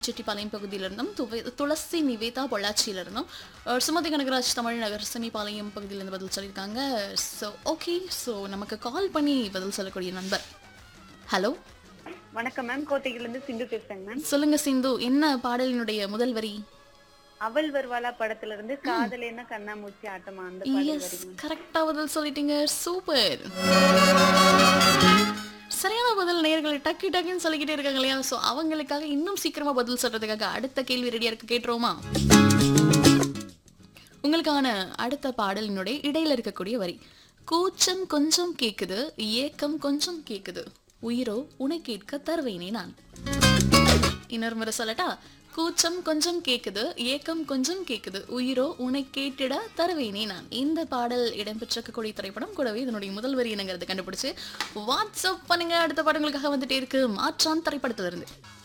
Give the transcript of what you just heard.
செட்டிப்பாளையம் பகுதியிலிருந்தும் துவை- துளசி நிவேதா பொள்ளாச்சியிலிருந்தும் அஹ், சுமதி கனகராஜ் தமிழ் நகர் செமிபாளையம் பகுதியிலிருந்து பதில் சொல்லியிருக்காங்க ஸோ ஓகே ஸோ நமக்கு கால் பண்ணி பதில் சொல்லக்கூடிய நண்பர் ஹலோ வணக்கம் மேம் கோட்டையில இருந்து சிந்து பேசுறேங்க மேம் சொல்லுங்க சிந்து என்ன பாடலினுடைய முதல் வரி அவள் வருவாளா படத்துல இருந்து காதலேன கண்ணாமூச்சி ஆட்டமா அந்த பாடல் எஸ் வரி மேம் கரெக்டாக பதில் சொல்லிட்டீங்க சூப்பர் சரியான பதில் நேயர்களை டக்கு டக்குன்னு சொல்லிக்கிட்டே இருக்காங்க இல்லையா ஸோ அவங்களுக்காக இன்னும் சீக்கிரமா பதில் சொல்றதுக்காக அடுத்த கேள்வி ரெடியா இருக்கு கேட்டுருவோமா உங்களுக்கான அடுத்த பாடலினுடைய இடையில இருக்கக்கூடிய வரி கூச்சம் கொஞ்சம் கேக்குது ஏக்கம் கொஞ்சம் கேக்குது உயிரோ உனை கேட்க தருவேனே நான் இன்னொரு முறை சொல்லட்டா கூச்சம் கொஞ்சம் கேக்குது ஏக்கம் கொஞ்சம் கேக்குது உயிரோ உன்னை கேட்டிட தருவேனே நான் இந்த பாடல் இடம்பெற்றிருக்கக்கூடிய திரைப்படம் கூடவே இதனுடைய முதல் வரி என்னங்கிறது கண்டுபிடிச்சு வாட்ஸ்அப் பண்ணுங்க அடுத்த படங்களுக்காக வந்துட்டே இருக்கு மாற்றான் திரைப்படத்திலிருந்து